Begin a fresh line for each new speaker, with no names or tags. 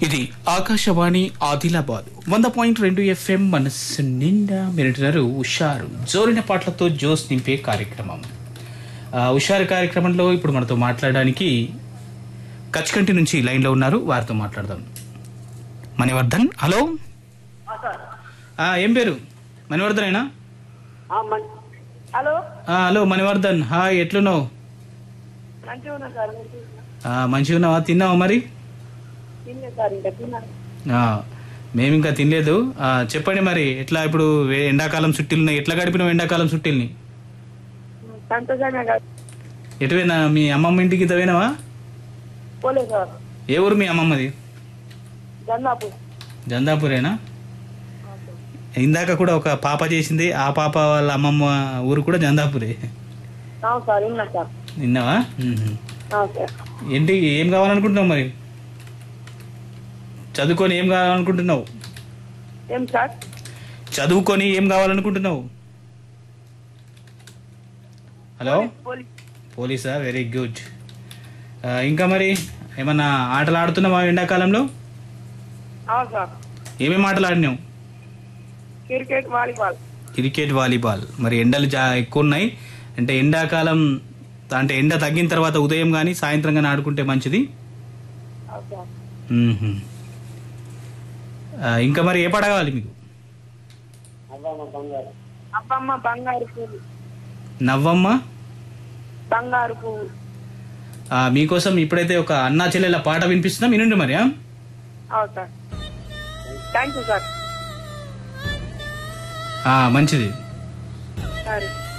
ఇది ఆకాశవాణి ఆదిలాబాద్ వంద పాయింట్ రెండు ఎఫ్ఎం మనస్సు నిండా మీరంటున్నారు ఉషారు జోరిన పాటలతో జోస్ నింపే కార్యక్రమం ఆ, ఉషారు కార్యక్రమంలో ఇప్పుడు మనతో మాట్లాడడానికి కచ్కంటి నుంచి లైన్లో ఉన్నారు వారితో మాట్లాడదాం మణివర్ధన్ హలో ఆ, ఏం పేరు మణివర్ధనేనా
ఆ, మన్- హలో
ఆ, హలో మణివర్ధన్ హాయ్ ఎట్లున్నావు
మంచిగా ఉన్నా సార్ మంచిగా ఉన్నా.
ఆ, మంచిగా ఉన్నావా తిన్నావా మరి
తిన్లే సార్ ఇంకా తిన్నాను
ఆ, మేము ఇంకా తినలేదు ఆ, చెప్పండి మరి ఎట్లా ఇప్పుడు వే- ఎండాకాలం చుట్టీలు ఎట్లా గడిపినావు ఎండాకాలం చుట్టీల్ని
సంతోషంగా కాదు
ఎటు పోయినా మీ అమ్మమ్మ ఇంటికి ఇంత పోయినావా
పోలే సార్
ఏ ఊరు మీ అమ్మమ్మది
గన్నాపూర్
జందాపూరేనా ఇందాక కూడా ఒక పాప చేసింది ఆ పాప వాళ్ళ అమ్మమ్మ ఊరు కూడా జందాపూరే
అవును సార్ విన్నా సార్
విన్నావా మ్మ్.
అవును సార్
ఏంటి ఏం కావాలనుకుంటున్నావు మరి చదువుకొని ఏం కావాలనుకుంటున్నావు
ఏం సార్
చదువుకొని ఏం కావాలనుకుంటున్నావు హలో
పోలీస్
పోలీసా వెరీ గుడ్ ఇంకా మరి ఏమన్నా ఆటలు ఆడుతున్నావా ఎండాకాలంలో
అవును సార్
ఏమేమి ఆటలు ఆడినావు
క్రికెట్ వాలీబాల్
క్రికెట్ వాలీబాల్ మరి ఎండలు జా ఎక్కువ ఉన్నాయి అంటే ఎండాకాలం అంటే ఎండ తగ్గిన తర్వాత ఉదయం కానీ సాయంత్రం కానీ ఆడుకుంటే మంచిది
అవును సార్
మ్మ్హ్మ్. ఆ, ఇంకా మరి ఏ పాట కావాలి మీకు
అబ్బమ్మ బంగారు పువ్వు
నవ్వమ్మ
బంగారు పువ్వు
ఆ, మీకోసం ఇప్పుడైతే ఒక అన్నా చెల్లెల పాట వినిపిస్తున్నాం వినండి మరి ఆ?
అవును సార్ థ్యాంక్ యూ సార్
ఆ, మంచిది
సరే